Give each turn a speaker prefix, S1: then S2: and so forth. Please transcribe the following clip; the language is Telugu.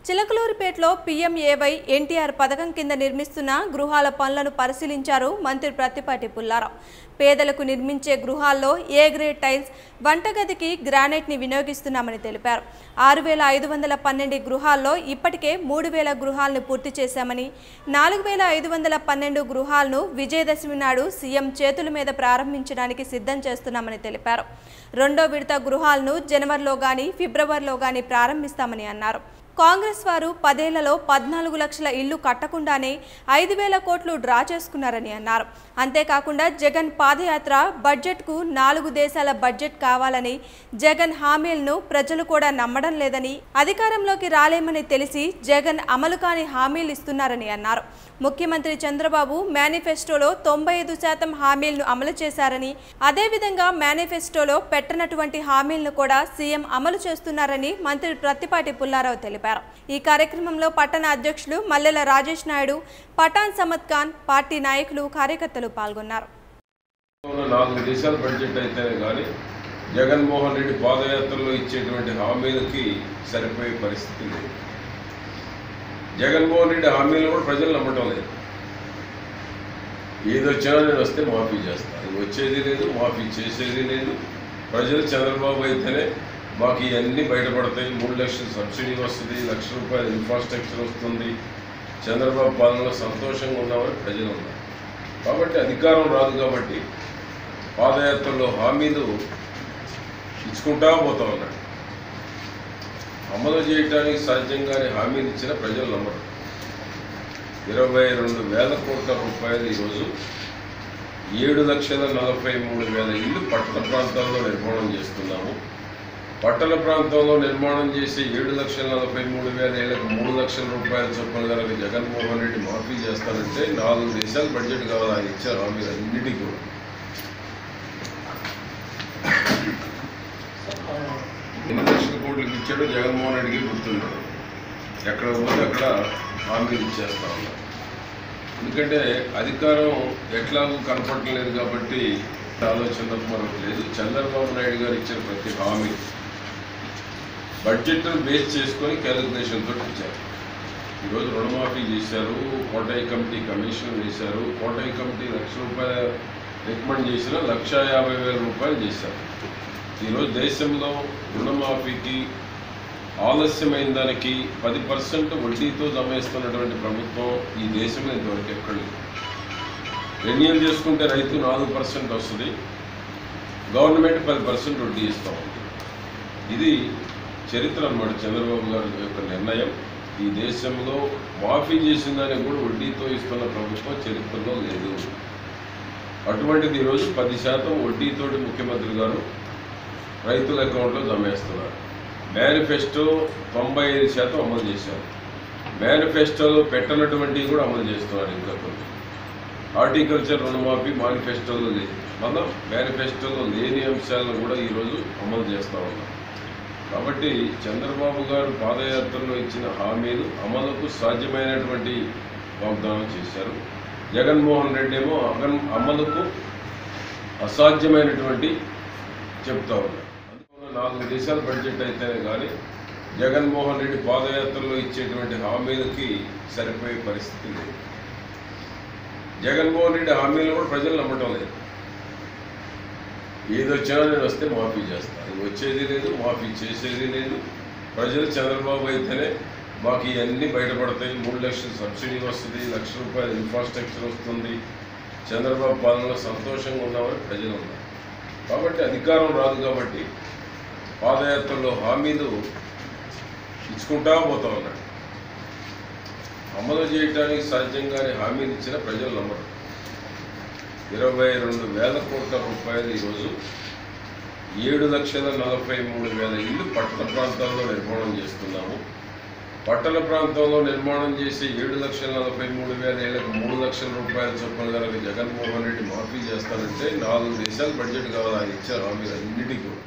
S1: చిలకలూరిపేటలో పీఎంఏవై ఎన్టీఆర్ పథకం కింద నిర్మిస్తున్న గృహాల పనులను పరిశీలించారు మంత్రి ప్రత్తిపాటి పుల్లారావు పేదలకు నిర్మించే గృహాల్లో ఏ గ్రేడ్ టైల్స్ వంటగదికి గ్రానైట్ని వినియోగిస్తున్నామని తెలిపారు ఆరు వేల ఐదు వందల పన్నెండు గృహాల్లో ఇప్పటికే మూడు వేల గృహాలను పూర్తి చేశామని నాలుగు వేల ఐదు వందల పన్నెండు గృహాలను విజయదశమి నాడు సీఎం చేతుల మీద ప్రారంభించడానికి సిద్ధం చేస్తున్నామని తెలిపారు రెండో విడత గృహాలను జనవరిలో గాని ఫిబ్రవరిలో గాని ప్రారంభిస్తామని అన్నారు కాంగ్రెస్ వారు పదేళ్లలో పద్నాలుగు లక్షల ఇల్లు కట్టకుండానే ఐదు వేల కోట్లు డ్రా చేసుకున్నారని అన్నారు అంతేకాకుండా జగన్ పాదయాత్ర బడ్జెట్కు నాలుగు దేశాల బడ్జెట్ కావాలని జగన్ హామీలను ప్రజలు కూడా నమ్మడం లేదని అధికారంలోకి రాలేమని తెలిసి జగన్ అమలు కాని హామీలు ఇస్తున్నారని అన్నారు ముఖ్యమంత్రి చంద్రబాబు మేనిఫెస్టోలో తొంభై ఐదు శాతం హామీలను అమలు చేశారని అదేవిధంగా మేనిఫెస్టోలో పెట్టనటువంటి హామీలను కూడా సీఎం అమలు చేస్తున్నారని మంత్రి ప్రత్తిపాటి పుల్లారావు తెలిపారు ఈ కార్యక్రమంలో పట్టణ అధ్యక్షులు మల్లెల రాజేష్ నాయుడు పఠాన్ సమద్ ఖాన్ పార్టీ నాయకులు కార్యకర్తలు పాల్గొన్నారు
S2: ఉన్న నాలుగు దేశాల బడ్జెట్ అయితేనే కానీ జగన్మోహన్ రెడ్డి పాదయాత్రలో ఇచ్చేటువంటి హామీలకి సరిపోయే పరిస్థితి లేదు జగన్మోహన్ రెడ్డి హామీలు కూడా ప్రజలు నమ్మటం లేదు ఏది వచ్చినా నేను వస్తే మాఫీ చేస్తాను ఇది వచ్చేది లేదు మాఫీ చేసేది లేదు ప్రజలు చంద్రబాబు అయితేనే మాకు ఇవన్నీ బయటపడతాయి మూడు లక్షల సబ్సిడీ వస్తుంది లక్ష రూపాయల ఇన్ఫ్రాస్ట్రక్చర్ వస్తుంది చంద్రబాబు పాలనలో సంతోషంగా ఉన్నామని ప్రజలు ఉన్నారు కాబట్టి అధికారం రాదు కాబట్టి పాదయాత్రలో హామీలు ఇచ్చుకుంటా పోతా ఉన్నాడు అమలు చేయడానికి సాధ్యంగానే హామీలు ఇచ్చిన ప్రజలు నమ్మరు ఇరవై రెండు వేల కోట్ల రూపాయలు ఈరోజు ఏడు లక్షల నలభై మూడు వేల ఇల్లు పట్టణ ప్రాంతాల్లో నిర్మాణం చేస్తున్నాము పట్టణ ప్రాంతంలో నిర్మాణం చేసి ఏడు లక్షల నలభై మూడు వేల ఏళ్ళకు మూడు లక్షల రూపాయల చొప్పున కనుక జగన్మోహన్ రెడ్డి మాఫీ చేస్తానంటే నాలుగు దేశాల బడ్జెట్ కావాలి ఆయన ఇచ్చారు హామీలన్నిటికీ కూడా ఎన్ని లక్షల కోట్లకి ఇచ్చాడో జగన్మోహన్ రెడ్డికి గుర్తున్నాడు ఎక్కడ పోతే అక్కడ హామీలు ఇచ్చేస్తా ఉన్నారు ఎందుకంటే అధికారం ఎట్లాగూ కనపడలేదు కాబట్టి ఆలోచన మనకు లేదు చంద్రబాబు నాయుడు గారు ఇచ్చిన ప్రతి హామీ బడ్జెట్ను బేస్ చేసుకొని క్యాలిక్యులేషన్ తోటి ఇచ్చారు ఈరోజు రుణమాఫీ చేశారు కోటాయి కమిటీ కమిషన్ వేశారు కోటాయి కమిటీ లక్ష రూపాయల రికమెండ్ చేసిన లక్ష యాభై వేల రూపాయలు చేశారు ఈరోజు దేశంలో రుణమాఫీకి ఆలస్యమైన దానికి పది పర్సెంట్ వడ్డీతో జమేస్తున్నటువంటి ప్రభుత్వం ఈ దేశంలో ఇంతవరకు ఎక్కడ లేదు రెన్యూల్ చేసుకుంటే రైతు నాలుగు పర్సెంట్ వస్తుంది గవర్నమెంట్ పది పర్సెంట్ వడ్డీ ఇస్తూ ఉంది ఇది చరిత్ర అన్నమాట చంద్రబాబు గారి యొక్క నిర్ణయం ఈ దేశంలో మాఫీ చేసిన దానికి కూడా వడ్డీతో ఇస్తున్న ప్రభుత్వం చరిత్రలో లేదు అటువంటిది ఈరోజు పది శాతం వడ్డీతోటి ముఖ్యమంత్రి గారు రైతుల అకౌంట్లో జమేస్తున్నారు మేనిఫెస్టో తొంభై ఐదు శాతం అమలు చేశారు మేనిఫెస్టోలో పెట్టనటువంటివి కూడా అమలు చేస్తున్నారు ఇంకా కొన్ని హార్టికల్చర్ రుణమాఫీ మేనిఫెస్టోలో లేదు మనం మేనిఫెస్టోలో లేని అంశాలను కూడా ఈరోజు అమలు చేస్తూ ఉన్నాం కాబట్టి చంద్రబాబు గారు పాదయాత్రలో ఇచ్చిన హామీలు అమలుకు సాధ్యమైనటువంటి వాగ్దానం చేశారు జగన్మోహన్ రెడ్డి ఏమో అగన్ అమలుకు అసాధ్యమైనటువంటి చెప్తా ఉన్నారు అందువల్ల నాలుగు దేశాల బడ్జెట్ అయితేనే కానీ జగన్మోహన్ రెడ్డి పాదయాత్రలో ఇచ్చేటువంటి హామీలకి సరిపోయే పరిస్థితి లేదు జగన్మోహన్ రెడ్డి హామీలు కూడా ప్రజలు నమ్మటం లేదు ఏది వచ్చినా నేను వస్తే మాఫీ చేస్తాను ఇది వచ్చేది లేదు మాఫీ చేసేది లేదు ప్రజలు చంద్రబాబు అయితేనే మాకు ఇవన్నీ బయటపడతాయి మూడు లక్షల సబ్సిడీ వస్తుంది లక్ష రూపాయల ఇన్ఫ్రాస్ట్రక్చర్ వస్తుంది చంద్రబాబు పాలనలో సంతోషంగా ఉన్నామని ప్రజలు ఉన్నారు కాబట్టి అధికారం రాదు కాబట్టి పాదయాత్రలో హామీలు ఇచ్చుకుంటా పోతా ఉన్నాడు అమలు చేయడానికి సాధ్యంగానే హామీలు ఇచ్చిన ప్రజలు నమ్మరు ఇరవై రెండు వేల కోట్ల రూపాయలు ఈరోజు ఏడు లక్షల నలభై మూడు వేల ఇల్లు పట్టణ ప్రాంతాల్లో నిర్మాణం చేస్తున్నాము పట్టణ ప్రాంతంలో నిర్మాణం చేసి ఏడు లక్షల నలభై మూడు వేల ఏళ్ళకు మూడు లక్షల రూపాయల చొప్పున కనుక జగన్మోహన్ రెడ్డి మాఫీ చేస్తానంటే నాలుగు దేశాల బడ్జెట్ కావాలి ఆయన ఇచ్చారు హామీలన్నిటికీ కూడా